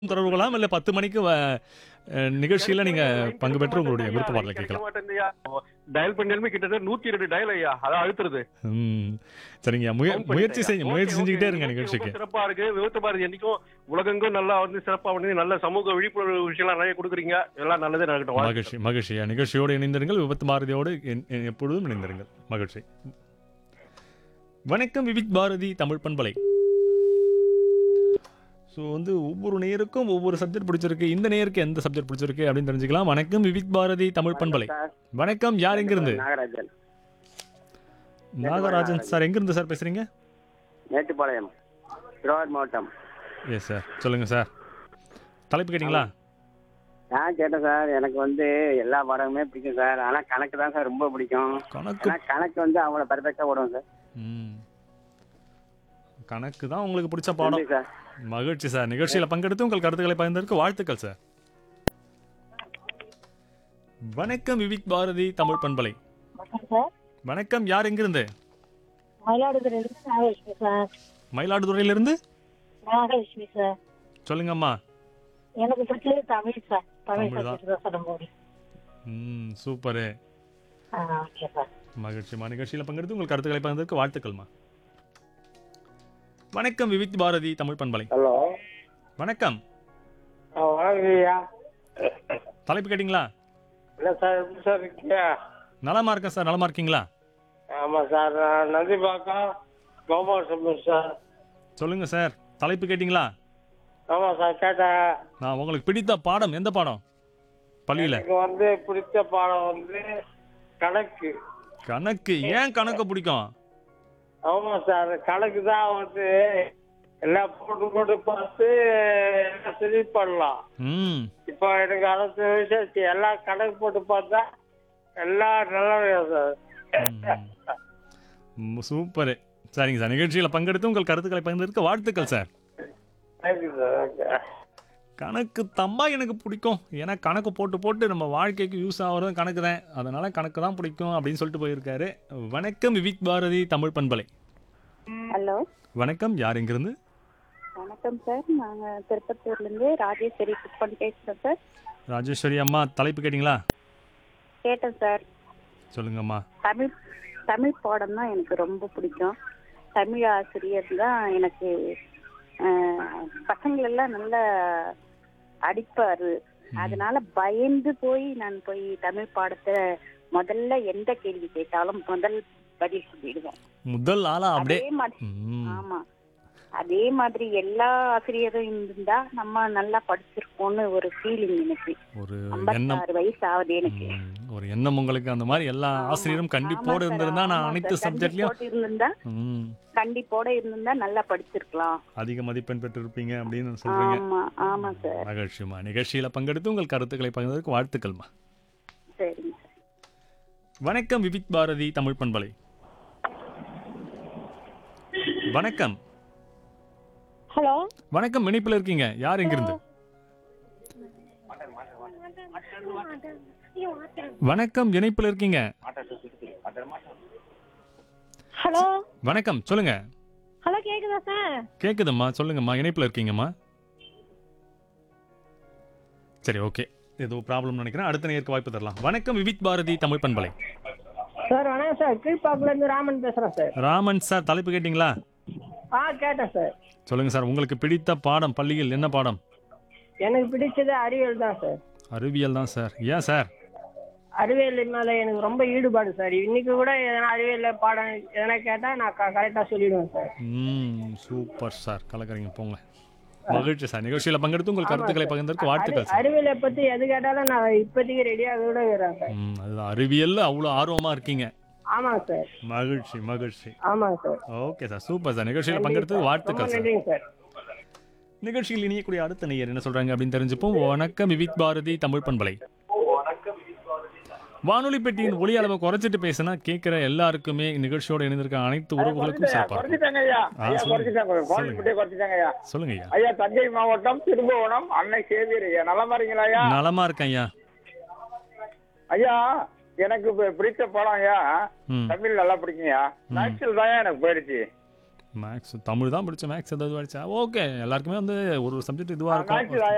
தொடர்பு கொள்ளலாம் இல்ல பத்து மணிக்கு வ- அஹ், நிகழ்ச்சியில நீங்க பங்கு பெற்று உங்களுடைய விருப்ப பாடலை கேட்கலாம் டயல் பண்ணாலுமே கிட்டத்தட்ட நூத்தி ரெண்டு டயல் ஐயா அதான் அழுத்துறது ம், சரிங்க முய- Count முயற்சி பண்ணிட்டேன். செய்ய Okay, முயற்சி okay. செஞ்சுக்கிட்டே இருங்க நிகழ்ச்சி நிகழ்ச்சிக்கு ரொம்ப சிறப்பா இருக்கு விவத்த பாரதி என்னைக்கும் உலகெங்கும் நல்லா வந்து சிறப்பா வந்து நல்ல சமூக விழிப்புணர்வு விஷயம்லாம் நிறைய கொடுக்குறீங்க எல்லாம் நல்லதே நடக்கட்டும் வாழ்த்துக்கள். மகிழ்ச்சி மகிழ்ச்சியா நிகழ்ச்சியோடு இணைந்திருங்கள் விபத்து பாரதியோடு என்- என் எப்பொழுதும் இணைந்திருங்கள் மகிழ்ச்சி வணக்கம் விவித் பாரதி தமிழ் பண்பலை ஸோ வந்து ஒவ்வொரு நேருக்கும் ஒவ்வொரு சப்ஜெக்ட் பிடிச்சிருக்கு இந்த நேருக்கு எந்த சப்ஜெக்ட் பிடிச்சிருக்கு அப்படின்னு தெரிஞ்சுக்கலாம் வணக்கம் விவித் பாரதி தமிழ் பண்பலை சார் வணக்கம் யார் எங்கிருந்து நாகராஜன் நாகராஜன் சார் எங்கிருந்து சார் பேசுறீங்க மேட்டுப்பாளையம் திருவாரூர் மாவட்டம் எஸ் சார் சொல்லுங்க சார் தலைப்பு கேட்டிங்களா நான் கேட்டேன் சார் எனக்கு வந்து எல்லா பாடமுமே பிடிக்கும் சார் ஆனால் கணக்கு தான் சார் ரொம்ப பிடிக்கும் கணக்கு ஏன்னா கணக்கு வந்து அவ்வளோ பர்ஃபெக்டாக போடுவோம் சார் ம் கணக்கு தான் உங்களுக்கு பிடிச்ச பாடம் நன்றி சார் மகிழ்ச்சி சார் நிகழ்ச்சியில் பங்கெடுத்து உங்கள் கருத்துக்களை பகிர்ந்ததற்கு வாழ்த்துக்கள் சார் வணக்கம் விவிக் பாரதி தமிழ் பண்பலை வணக்கம் சார் வணக்கம் யார் எங்கிருந்து மயிலாடுதுறையிலிருந்து நாகலட்சுமி சார் மயிலாடுதுறையிலிருந்து நாகலட்சுமி சார் சொல்லுங்கம்மா எனக்கு பிடிச்சது தமிழ் சார் தமிழ் தமிழ் தான். சப்ஜெக்ட் தான் சார் ரொம்ப பிடிக்கும் ம் சூப்பரு ஆ ஓகே சார் மகிழ்ச்சிமா நிகழ்ச்சியில் பங்கெடுத்து உங்கள் கருத்துக்களை பகிர்ந்ததற்கு வாழ்த்துக்கள்மா வணக்கம் விவிக் பாரதி தமிழ் பண்பலை ஹலோ வணக்கம் வணக்கம்யா தலைப்பு கேட்டிங்களா இல்லை சார் எப்படி சார் இருக்கீங்க நலமா இருக்கேன் சார் நலமா இருக்கீங்களா ஆமாம் சார் நான் நந்திபாக்கம் கோபால் சம்பர் சார் சொல்லுங்க சார் தலைப்பு கேட்டிங்களா ஆமாம் சார் கேட்டேன் நான் உங்களுக்கு பிடித்த பாடம் எந்த பாடம் பள்ளியில எனக்கு வந்து பிடிச்ச பாடம் வந்து கணக்கு கணக்கு ஏன் கணக்கு பிடிக்கும் ஆமா சார் கணக்கு தான் வந்து எல்லாம் போட்டு போட்டு பார்த்து எல்லாம் சரி பண்ணலாம் ம் இப்போ எனக்கு அறுபது வயசு ஆச்சு எல்லாம் கணக்கு போட்டு பார்த்தா எல்லாம் நல்லா சார் ம், சூப்பரு சரிங்க சார் நிகழ்ச்சியில் பங்கெடுத்து உங்கள் கருத்துக்களை பகிர்ந்ததற்கு வாழ்த்துக்கள் சார் தேங்க்யூ சார் ஓகே கணக்கு தம்பா எனக்கு பிடிக்கும் ஏன்னா கணக்கு போட்டு போட்டு நம்ம வாழ்க்கைக்கு யூஸ் ஆகிறதும் கணக்கு தான் அதனால கணக்கு தான் பிடிக்கும் அப்படின்னு சொல்லிட்டு போயிருக்காரு வணக்கம் விவிக் பாரதி தமிழ் பண்பலை ஹலோ வணக்கம் யார் எங்கிருந்து வணக்கம் சார் நாங்க திருப்பத்தூர்ல இருந்து ராஜேஸ்வரி குப்பன் பேசுறோம் சார் ராஜேஸ்வரி அம்மா தலைப்பு கேட்டிங்களா கேட்டேன் சார் சொல்லுங்கம்மா தமிழ் தமிழ் பாடம் தான் எனக்கு ரொம்ப பிடிக்கும் தமிழ் ஆசிரியர் தான் எனக்கு ஆஹ், பசங்களெல்லாம் நல்லா அடிப்பாரு அதனால பயந்து போய் நான் போய் தமிழ் பாடத்தை முதல்ல எந்த கேள்வி கேட்டாலும் முதல் பதில் சொல்லிடுவேன் முதல் ஆளா அப்படியே அதே மாதிரி ம், ஆமா அதே மாதிரி எல்லா ஆசிரியரும் இருந்தா நம்ம நல்லா படிச்சிருக்கோம்னு ஒரு ஃபீலிங் எனக்கு ஒரு எண்ணம் ஐம்பத்தாறு வயசு ஆகுது எனக்கு ம், ஒரு எண்ணம் உங்களுக்கு அந்த மாதிரி எல்லா ஆமா. ஆசிரியரும் கண்டிப்போடு ஆமா சார், இருந்திருந்தா நான் ஆமா அனைத்து சார். சப்ஜெக்ட்லயும் கண்டிப்போடு இருந்திருந்தா ம், கண்டிப்போட இருந்திருந்தா நல்லா படிச்சிருக்கலாம் அதிக மதிப்பெண் பெற்றிருப்பீங்க அப்படின்னு சொல்றீங்க ஆமா ஆமா சார் மகிழ்ச்சிமா நிகழ்ச்சியில பங்கெடுத்து உங்கள் கருத்துக்களை பகிர்ந்ததற்கு வாழ்த்துக்கள்மா சரிங்க சார் வணக்கம் விபித் பாரதி தமிழ் பண்பலை வணக்கம் ஹலோ வணக்கம் இணைப்புல இருக்கீங்க யார் எங்கிருந்து வணக்கம் இணைப்புல இருக்கீங்க ஹலோ வணக்கம் சொல்லுங்க ஹலோ கேக்குதா சார் கேக்குதும்மா சொல்லுங்கம்மா இணைப்புல இருக்கீங்கம்மா சரி ஓகே ஏதோ ப்ராப்ளம் நினைக்கிறேன் அடுத்த நேருக்கு வாய்ப்பு தரலாம் வணக்கம் விவித் பாரதி தமிழ் பண்பலை சார் வணக்கம் சார் கீழ்பாக்குல இருந்து ராமன் பேசுறேன் சார் ராமன் சார் தலைப்பு கேட்டிங்களா ஆ கேட்டேன் சார் சொல்லுங்க சார் உங்களுக்கு பிடித்த பாடம் பள்ளியில் என்ன பாடம் எனக்கு பிடிச்சது அறிவியல் தான் சார் அறிவியல் தான் சார் ஏன் சார் அறிவியல் மேல எனக்கு ரொம்ப ஈடுபாடு சார் இன்னைக்கு கூட எதனா அறிவியல்ல பாடம் எதனா கேட்டா நான் கரெக்டா சொல்லிடுவேன் சார் ம் சூப்பர் சார் கலக்கறீங்க போங்க மகிழ்ச்சி சார் நிகழ்ச்சியில் பங்கெடுத்து உங்கள் கருத்துக்களை பகிர்ந்ததற்கு வாழ்த்துக்கள் சார் அறிவியலை பத்தி எது கேட்டாலும் நான் இப்போதைக்கு ரெடியாக கூட இருக்கிறேன் சார் ம் அதுதான் அறிவியல்ல அவ்வளோ ஆர்வமா இருக்கீங்க ஆமாங்க சார் மகிழ்ச்சி மகிழ்ச்சி ஆமாங்க sir okay sir super sir நிகழ்ச்சியில் பங்கெடுத்து வாழ்த்துக்கள் ரொம்ப சார் நன்றிங்க சார் நிகழ்ச்சியில் இணையக்கூடிய அடுத்த நேயர் என்ன சொல்றாங்க அப்படின்னு தெரிஞ்சுப்போம் வணக்கம் விவித் பாரதி தமிழ் பண்பலை வானொலி பெட்டியின் ஒளி அளவை குறைச்சிட்டு பேசினா கேட்கிற எல்லாருக்குமே நிகழ்ச்சியோட இணைந்திருக்க அனைத்து உறவுகளுக்கும் சிறப்பாக இருக்கும் குறைச்சிட்டாங்க ஐயா ஆ, ஐயா சொல்லுங்க. குறைச்சிட்டாங்க சொல்லுங்க. கோயம்புத்தூர் குறைச்சிட்டாங்க ஐயா சொல்லுங்க ஐயா ஐயா தஞ்சை மாவட்டம் திருபுவனம் அன்னை சேவியர் ஐயா நலமா இருக்கீங்களா ஐயா நலமா இருக்கேன் ஐயா ஐயா எனக்கு பி- பிடிச்ச படம் ஐயா ம் தமிழ் நல்லா பிடிக்குங்கய்யா மேக்ஸில் தான் எனக்கு போயிடுச்சு மேக்ஸ் தமிழ் தான் படிச்ச மேக்ஸ் ஏதாவது படிச்சா ஓகே எல்லாருக்குமே வந்து ஒரு சப்ஜெக்ட் இதுவாக மேக்ஸ் இருக்கும்